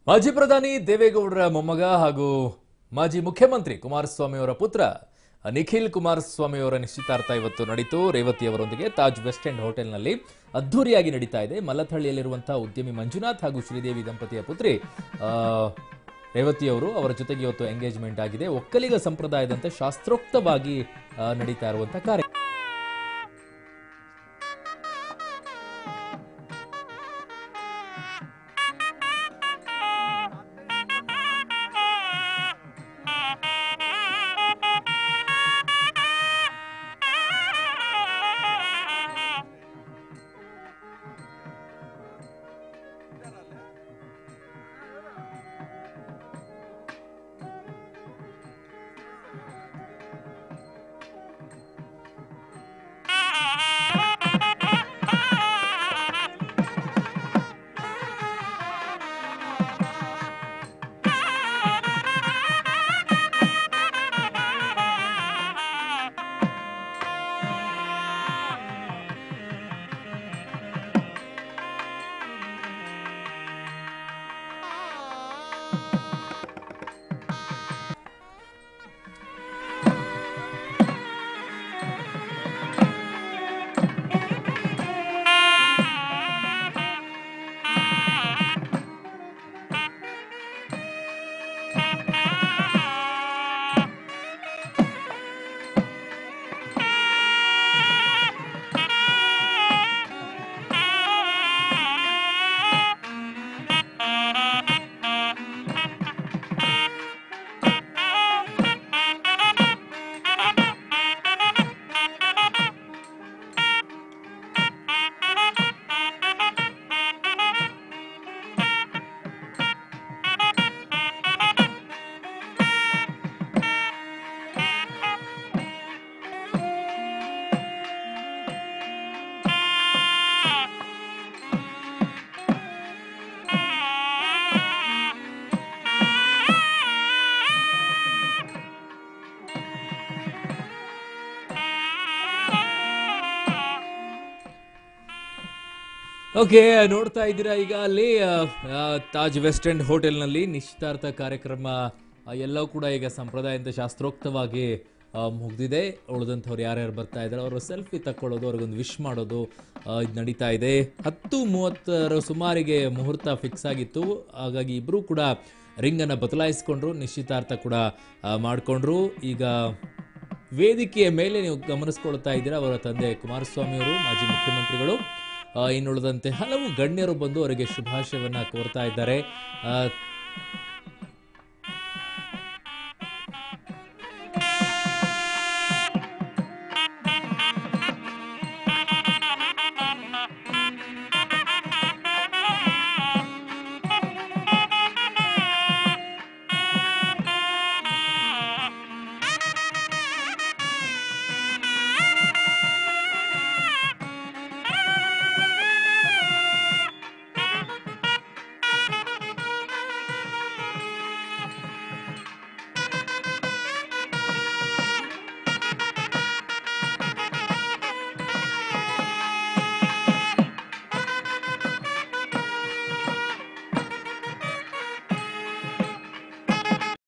ಮಾಜಿ ಪ್ರಧಾನಿ ದೇವೇಗೌಡರ ಮೊಮ್ಮಗ ಹಾಗೂ ಮಾಜಿ ಮುಖ್ಯಮಂತ್ರಿ ಕುಮಾರಸ್ವಾಮಿ ಅವರ ಪುತ್ರ ನಿಖಿಲ್ ಕುಮಾರಸ್ವಾಮಿ ಅವರ ನಿಶ್ಚಿತಾರ್ಥ ಇವತ್ತು ನಡೀತು ರೇವತಿ ಅವರೊಂದಿಗೆ ತಾಜ್ ವೆಸ್ಟ್ ಎಂಡ್ ಹೋಟೆಲ್ನಲ್ಲಿ ಅದ್ಧೂರಿಯಾಗಿ ನಡೀತಾ ಇದೆ ಮಲ್ಲಥಳ್ಳಿಯಲ್ಲಿರುವಂತಹ ಉದ್ಯಮಿ ಮಂಜುನಾಥ್ ಹಾಗೂ ಶ್ರೀದೇವಿ ದಂಪತಿಯ ಪುತ್ರಿ ಆ, ರೇವತಿ ಅವರು ಅವರ ಜೊತೆಗೆ ಇವತ್ತು ಎಂಗೇಜ್ಮೆಂಟ್ ಆಗಿದೆ ಒಕ್ಕಲಿಗ ಸಂಪ್ರದಾಯದಂತೆ ಶಾಸ್ತ್ರೋಕ್ತವಾಗಿ ಆ, ನಡೀತಾ ಇರುವಂತಹ ಕಾರ್ಯ ಓಕೆ ನೋಡ್ತಾ ಇದ್ದೀರಾ ಈಗ ಅಲ್ಲಿ ಆ, ಆ, ತಾಜ್ ವೆಸ್ಟ್ ಎಂಡ್ ಹೋಟೆಲ್ನಲ್ಲಿ ನಿಶ್ಚಿತಾರ್ಥ ಕಾರ್ಯಕ್ರಮ ಆ, ಎಲ್ಲವೂ ಕೂಡ ಈಗ ಸಂಪ್ರದಾಯದಂತೆ ಶಾಸ್ತ್ರೋಕ್ತವಾಗಿ ಆ, ಮುಗ್ದಿದೆ ಉಳಿದಂಥವ್ರು ಯಾರ್ಯಾರು ಬರ್ತಾ ಇದ್ದಾರೆ ಅವರು ಸೆಲ್ಫಿ ತಕ್ಕೊಳ್ಳೋದು ಅವ್ರಿಗೊಂದು ವಿಶ್ ಮಾಡೋದು ಆ, ಇದು ನಡೀತಾ ಇದೆ ಹತ್ತು ಮೂವತ್ತರ ಸುಮಾರಿಗೆ ಮುಹೂರ್ತ ಫಿಕ್ಸ್ ಆಗಿತ್ತು ಹಾಗಾಗಿ ಇಬ್ಬರು ಕೂಡ ರಿಂಗನ್ನು ಬದಲಾಯಿಸಿಕೊಂಡ್ರು ನಿಶ್ಚಿತಾರ್ಥ ಕೂಡ ಆ, ಮಾಡಿಕೊಂಡ್ರು ಈಗ ವೇದಿಕೆಯ ಮೇಲೆ ನೀವು ಗಮನಿಸ್ಕೊಳ್ತಾ ಇದ್ದೀರಾ ಅವರ ತಂದೆ ಕುಮಾರಸ್ವಾಮಿ ಅವರು ಮಾಜಿ ಮುಖ್ಯಮಂತ್ರಿಗಳು ಆ, ಇನ್ನುಳಿದಂತೆ ಹಲವು ಗಣ್ಯರು ಬಂದು ಅವರಿಗೆ ಶುಭಾಶಯವನ್ನ ಕೋರ್ತಾ ಇದ್ದಾರೆ ಆ,